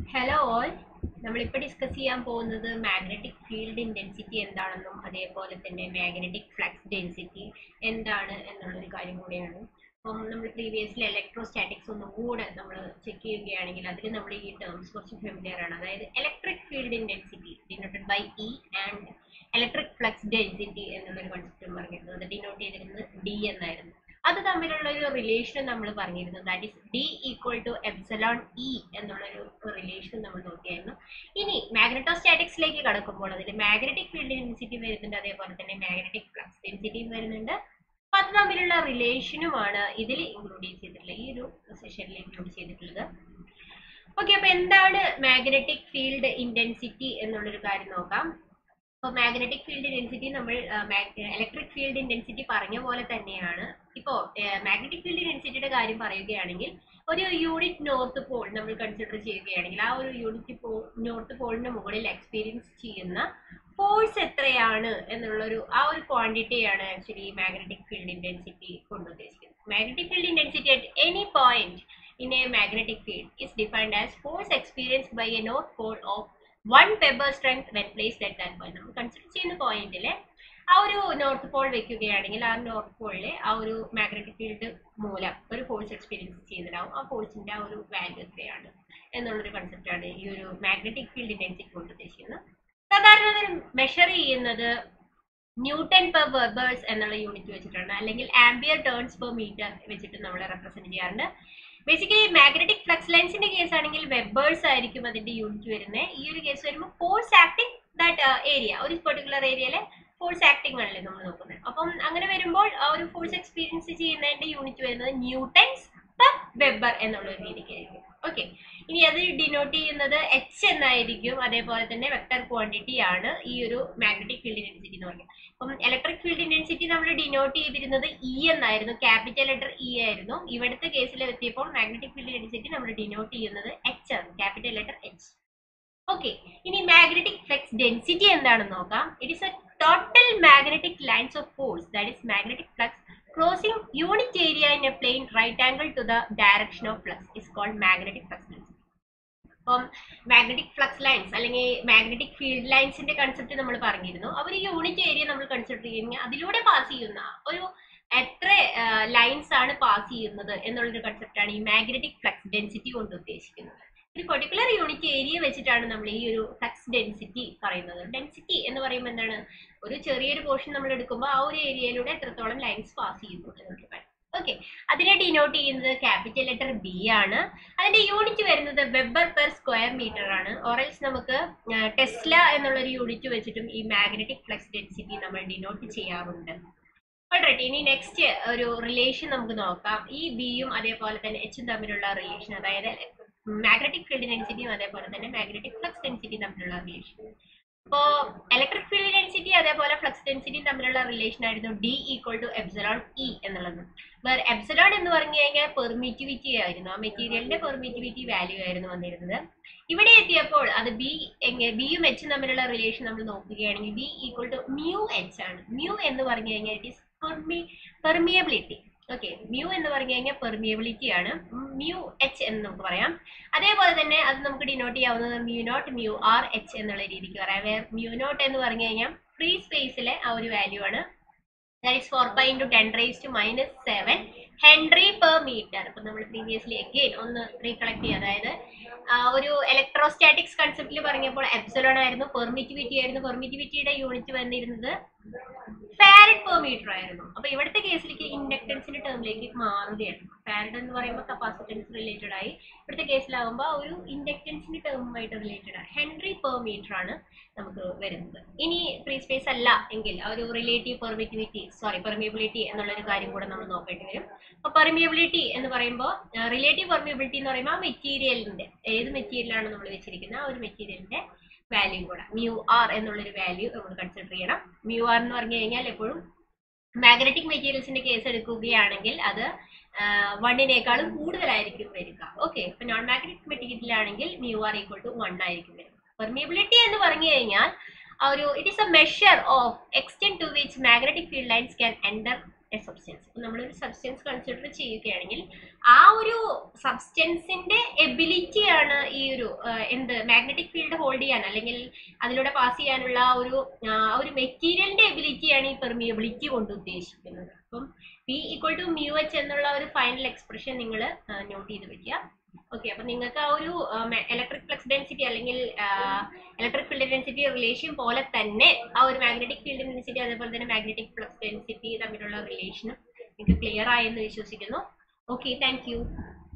hello all നമ്മളിപ്പോൾ discuss ചെയ്യാൻ പോകുന്നത് മാഗ്നറ്റിക് ഫീൽഡ് ഇൻറ്റൻസിറ്റി എന്താണെന്നും അതേപോലെ തന്നെ മാഗ്നറ്റിക് ഫ്ലക്സ് ഡെൻസിറ്റി എന്താണ് എന്നുള്ളൊരു കാര്യം കൂടിയാണ് അപ്പം നമ്മൾ പ്രീവിയസ്ലി ഇലക്ട്രോസ്റ്റാറ്റിക്സ് ഒന്നും കൂടെ നമ്മൾ ചെക്ക് ചെയ്യുകയാണെങ്കിൽ അതിൽ നമ്മൾ ഈ ടേംസ് കുറച്ച് ഫെമിലിയർ ആണ് അതായത് electric field intensity denoted by E and electric flux density എന്നുള്ളൊരു കൺസെപ്റ്റും പറഞ്ഞിരുന്നത് അത് ഡിനോട്ട് ചെയ്തിരുന്നത് ഡി എന്നായിരുന്നു അത് തമ്മിലുള്ള ഒരു റിലേഷൻ നമ്മൾ പറഞ്ഞിരുന്നു that is D equal to epsilon E എന്നുള്ളൊരു റിലേഷൻ നമ്മൾ നോക്കിയായിരുന്നു ഇനി മാഗ്നറ്റോസ്റ്റാറ്റിക്സിലേക്ക് കടക്കുമ്പോൾ അതിൽ മാഗ്നറ്റിക് ഫീൽഡ് ഡെൻസിറ്റി വരുന്നുണ്ട് അതേപോലെ തന്നെ മാഗ്നറ്റിക് ഫ്ലക്സ് ഡെൻസിറ്റിയും വരുന്നുണ്ട് അപ്പൊ അത് തമ്മിലുള്ള റിലേഷനുമാണ് ഇതിൽ ഇൻക്ലൂഡ് ചെയ്തിട്ടുള്ളത് ഈ ഒരു സെഷനിൽ ഇൻക്ലൂഡ് ചെയ്തിട്ടുള്ളത് ഓക്കെ അപ്പൊ എന്താണ് മാഗ്നറ്റിക് ഫീൽഡ് ഇന്റൻസിറ്റി എന്നുള്ളൊരു കാര്യം നോക്കാം ഇപ്പോൾ മാഗ്നറ്റിക് ഫീൽഡ് ഇന്റൻസിറ്റി നമ്മൾ ഇലക്ട്രിക് ഫീൽഡ് ഇന്റൻസിറ്റി പറഞ്ഞ പോലെ തന്നെയാണ് ഇപ്പോൾ മാഗ്നറ്റിക് ഫീൽഡ് ഇന്റൻസിറ്റിയുടെ കാര്യം പറയുകയാണെങ്കിൽ ഒരു യൂണിറ്റ് നോർത്ത് പോൾ നമ്മൾ കൺസിഡർ ചെയ്യുകയാണെങ്കിൽ ആ ഒരു യൂണിറ്റ് പോ നോർത്ത് പോളിന് മുകളിൽ എക്സ്പീരിയൻസ് ചെയ്യുന്ന ഫോഴ്സ് എത്രയാണ് എന്നുള്ളൊരു ആ ഒരു ക്വാണ്ടിറ്റിയാണ് ആക്ച്വലി മാഗ്നറ്റിക് ഫീൽഡ് ഇന്റൻസിറ്റി കൊണ്ട് ഉദ്ദേശിക്കുന്നത് magnetic field intensity at any point in a magnetic field is defined as force experienced by a north pole of one weber strength when placed at that point നമ്മൾ consider ചെയ്യുന്ന പോയിന്റിലെ ആ ഒരു north Paul വെക്കുകയാണെങ്കിൽ ആ north പോളിലെ ആ ഒരു magnetic field മൂലം ഒരു ഫോഴ്സ് എക്സ്പീരിയൻസ് ചെയ്തിട്ടാവും ആ ഫോഴ്സിന്റെ ആ ഒരു വാല്യൂ എത്രയാണ് എന്നുള്ളൊരു കൺസെപ്റ്റാണ് ഈ ഒരു മാഗ്നറ്റിക് ഫീൽഡ് ഇന്റൻസിറ്റി കൊണ്ട് ഉദ്ദേശിക്കുന്നത് സാധാരണ മെഷർ ചെയ്യുന്നത് ന്യൂട്ടൺ പെർ വെബേഴ്സ് എന്നുള്ള യൂണിറ്റ് വെച്ചിട്ടാണ് അല്ലെങ്കിൽ ആംബിയർ ടേൺസ് പെർ മീറ്റർ വെച്ചിട്ട് നമ്മൾ റെപ്രസെന്റ് ചെയ്യാറുണ്ട് ബേസിക്കലി മാഗ്നറ്റിക് ഫ്ലക്സ് ലെൻസിന്റെ കേസ് ആണെങ്കിൽ വെബേഴ്സ് ആയിരിക്കും അതിന്റെ യൂണിറ്റ് വരുന്നത് ഈ ഒരു കേസ് വരുമ്പോൾ ഫോഴ്സ് ആക്ടിങ് ദാറ്റ് ഏരിയ ഒരു പെർട്ടിക്കുലർ ഏരിയയിലെ ഫോഴ്സ് ആക്ടിങ് ആണല്ലേ നമ്മൾ നോക്കുന്നത് അപ്പം അങ്ങനെ വരുമ്പോൾ ആ ഒരു ഫോഴ്സ് എക്സ്പീരിയൻസ് ചെയ്യുന്നതിന്റെ യൂണിറ്റ് വരുന്നത് ന്യൂട്ടൺസ് പെർ വെബർ എന്നുള്ള ഒരു രീതിക്കായിരിക്കും ഓക്കെ ഇനി അത് ഡിനോട്ട് ചെയ്യുന്നത് എച്ച് എന്നായിരിക്കും അതേപോലെ തന്നെ വെക്ടർ ക്വാണ്ടിറ്റി ആണ് ഈ ഒരു മാഗ്നറ്റിക് ഫീൽഡ് ഇന്റൻസിറ്റി എന്ന് പറയുന്നത് അപ്പം ഇലക്ട്രിക് ഫീൽഡ് ഇന്റൻസിറ്റി നമ്മൾ ഡിനോട്ട് ചെയ്തിരുന്നത് ഇ എന്നായിരുന്നു ക്യാപിറ്റൽ ലെറ്റർ ഇ ആയിരുന്നു ഇവിടുത്തെ കേസിൽ എത്തിയപ്പോൾ മാഗ്നറ്റിക് ഫീൽഡ് ഇന്റൻസിറ്റി നമ്മൾ ഡിനോട്ട് ചെയ്യുന്നത് എച്ച് ആണ് ക്യാപിറ്റൽ ലെറ്റർ എച്ച് ഓക്കെ ഇനി മാഗ്നറ്റിക് ഫ്ലക്സ് ഡെൻസിറ്റി എന്താണെന്ന് നോക്കാം it is a total magnetic lines of force that is magnetic flux crossing unit area in a plane right angle to the direction of flux is called magnetic flux density അപ്പം magnetic flux lines അല്ലെങ്കിൽ magnetic field ലൈൻസിന്റെ concept നമ്മൾ പറഞ്ഞിരുന്നു അവർ unit area നമ്മൾ consider ചെയ്യുന്ന അതിലൂടെ pass ചെയ്യുന്ന ഒരു എത്ര ലൈൻസ് ആണ് പാസ് ചെയ്യുന്നത് എന്നുള്ളൊരു കൺസെപ്റ്റാണ് ഈ മാഗ്നറ്റിക് ഫ്ലക്സ് ഡെൻസിറ്റി കൊണ്ട് ഉദ്ദേശിക്കുന്നത് ഒരു പെർട്ടിക്കുലർ യൂണിറ്റ് ഏരിയ വെച്ചിട്ടാണ് നമ്മൾ ഈ ഒരു ഫ്ലക്സ് ഡെൻസിറ്റി പറയുന്നത് ഡെൻസിറ്റി എന്ന് പറയുമ്പോൾ എന്താണ് ഒരു ചെറിയൊരു പോർഷൻ നമ്മൾ എടുക്കുമ്പോൾ ആ ഒരു ഏരിയയിലൂടെ എത്രത്തോളം ലൈൻസ് പാസ് ചെയ്യുന്നു എന്നുള്ള കാര്യം ഓക്കെ അതിനെ ഡിനോട്ട് ചെയ്യുന്നത് ക്യാപിറ്റൽ ലെറ്റർ ബി ആണ് അതിന്റെ യൂണിറ്റ് വരുന്നത് വെബർ പെർ സ്ക്വയർ മീറ്റർ ആണ് ഓറൽസ് നമുക്ക് ടെസ്ല എന്നുള്ള ഒരു യൂണിറ്റ് വെച്ചിട്ടും ഈ മാഗ്നറ്റിക് ഫ്ലക്സ് ഡെൻസിറ്റി നമ്മൾ ഡിനോട്ട് ചെയ്യാറുണ്ട് ഓൾറൈറ്റ് ഇനി നെക്സ്റ്റ് ഒരു റിലേഷൻ നമുക്ക് നോക്കാം ഈ ബിയും അതേപോലെ തന്നെ എച്ചും തമ്മിലുള്ള റിലേഷൻ അതായത് മാഗ്നറ്റിക് ഫീൽഡ് ഡെൻസിറ്റിയും അതേപോലെ തന്നെ മാഗ്നറ്റിക് ഫ്ലക്സ് ഡെൻസിറ്റിയും തമ്മിലുള്ള റിലേഷൻ ഇപ്പോ ഇലക്ട്രിക് ഫീൽഡ് ഡെൻസിറ്റി അതേപോലെ ഫ്ലക്സ് ഡെൻസിറ്റിയും തമ്മിലുള്ള റിലേഷൻ ആയിരുന്നു D equal to epsilon E എന്നുള്ളത് വേറെ എപ്സലോൺ എന്ന് പറഞ്ഞു കഴിഞ്ഞാൽ പെർമിറ്റിവിറ്റി ആയിരുന്നു ആ മെറ്റീരിയലിന്റെ പെർമിറ്റിവിറ്റി വാല്യൂ ആയിരുന്നു വന്നിരുന്നത് ഇവിടെ എത്തിയപ്പോൾ അത് ബി ബിയും എച്ചും തമ്മിലുള്ള റിലേഷൻ നമ്മൾ നോക്കുകയാണെങ്കിൽ B equal to mu H ആണ് മ്യൂ എന്ന് പറഞ്ഞു കഴിഞ്ഞാൽ it is permi permeability okay mu എന്ന് പറഞ്ഞു കഴിഞ്ഞാൽ പെർമിയബിലിറ്റി ആണ് മ്യൂ എച്ച് എന്ന് നമുക്ക് പറയാം അതേപോലെ തന്നെ അത് നമുക്ക് ഡിനോട്ട് ചെയ്യാവുന്നത് mu naught mu R H എന്നുള്ള രീതിക്ക് പറയാം വേർ മ്യൂ നോട്ട് എന്ന് പറഞ്ഞു കഴിഞ്ഞാൽ ഫ്രീ സ്പേസിലെ ആ ഒരു വാല്യൂ ആണ് that is four pi into ten raise to minus seven henry per metre ഇപ്പൊ നമ്മൾ പ്രീവിയസ്ലി അഗെയിൻ ഒന്ന് റീകളക്ട് ചെയ്യുക അതായത് ഒരു ഇലക്ട്രോസ്റ്റാറ്റിക്സ് കൺസെപ്റ്റിൽ പറഞ്ഞപ്പോൾ എപ്സലോൺ ആയിരുന്നു പെർമിറ്റിവിറ്റി ആയിരുന്നു പെർമിറ്റിവിറ്റിയുടെ യൂണിറ്റ് വന്നിരുന്നത് ഫാരഡ് പെർ മീറ്റർ ആയിരുന്നു അപ്പൊ ഇവിടുത്തെ കേസിലേക്ക് ഇൻഡക്ടൻസിന്റെ ടേമിലേക്ക് മാറുകയാണ് ഫാരഡ് എന്ന് പറയുമ്പോൾ കപ്പാസിറ്റൻസ് റിലേറ്റഡ് ആയി ഇവിടുത്തെ കേസിലാകുമ്പോൾ ഒരു ഇൻഡക്ടൻസിന്റെ ടേമുമായിട്ട് റിലേറ്റഡ് ആണ് ഹെൻറി പെർ മീറ്റർ ആണ് നമുക്ക് വരുന്നത് ഇനി ഫ്രീ സ്പേസ് അല്ല എങ്കിൽ ആ ഒരു റിലേറ്റീവ് പെർമിറ്റിവിറ്റി സോറി പെർമിയബിലിറ്റി എന്നുള്ളൊരു കാര്യം കൂടെ നമ്മൾ നോക്കേണ്ടി വരും അപ്പൊ പെർമിയബിലിറ്റി എന്ന് പറയുമ്പോൾ റിലേറ്റീവ് പെർമിയബിലിറ്റി എന്ന് പറയുമ്പോൾ ആ മെറ്റീരിയലിന്റെ ഏത് മെറ്റീരിയലാണ് നമ്മൾ വെച്ചിരിക്കുന്നത് ആ ഒരു മെറ്റീരിയലിന്റെ വാല്യൂ കൂടെ മ്യൂ ആർ എന്നുള്ളൊരു വാല്യൂ നമ്മൾ കൺസിഡർ ചെയ്യണം മ്യൂ ആർ എന്ന് പറഞ്ഞു കഴിഞ്ഞാൽ എപ്പോഴും മാഗ്നറ്റിക് മെറ്റീരിയൽസിന്റെ കേസ് എടുക്കുകയാണെങ്കിൽ അത് വണ്ണിനേക്കാളും കൂടുതലായിരിക്കും വരിക ഓക്കെ ഇപ്പൊ നോൺ മാഗ്നറ്റിക് മെറ്റീരിയൽ ആണെങ്കിൽ mu R equal to one ആയിരിക്കും വരിക പെർമിയബിലിറ്റി എന്ന് പറഞ്ഞു കഴിഞ്ഞാൽ ആ ഒരു it is a measure of extend to which magnetic field lines can enter a substance നമ്മളൊരു സബ്സ്റ്റൻസ് കൺസിഡർ ചെയ്യുകയാണെങ്കിൽ ആ ഒരു സബ്സ്റ്റൻസിന്റെ എബിലിറ്റിയാണ് ഈ ഒരു ആ, എന്ത് മാഗ്നറ്റിക് ഫീൽഡ് ഹോൾഡ് ചെയ്യാൻ അല്ലെങ്കിൽ അതിലൂടെ പാസ് ചെയ്യാനുള്ള ആ ഒരു ആ, ഒരു മെറ്റീരിയലിന്റെ എബിലിറ്റിയാണ് ഈ പെർമിയബിലിറ്റി കൊണ്ട് ഉദ്ദേശിക്കുന്നത് അപ്പം P equal to mu H എന്നുള്ള ഒരു ഫൈനൽ എക്സ്പ്രഷൻ നിങ്ങൾ നോട്ട് ചെയ്ത് വെക്കുക ഓക്കെ അപ്പൊ നിങ്ങൾക്ക് ആ ഒരു ഇലക്ട്രിക് ഫ്ലക്സ് ഡെൻസിറ്റി അല്ലെങ്കിൽ ഇലക്ട്രിക് ഫീൽഡ് ഡെൻസിറ്റി റിലേഷൻ പോലെ തന്നെ ആ ഒരു മാഗ്നറ്റിക് ഫീൽഡ് ഡെൻസിറ്റി അതേപോലെ തന്നെ മാഗ്നറ്റിക് ഫ്ലക്സ് ഡെൻസിറ്റി തമ്മിലുള്ള റിലേഷനും നിങ്ങൾക്ക് ക്ലിയർ ആയെന്ന് വിശ്വസിക്കുന്നു ഓക്കെ താങ്ക് യു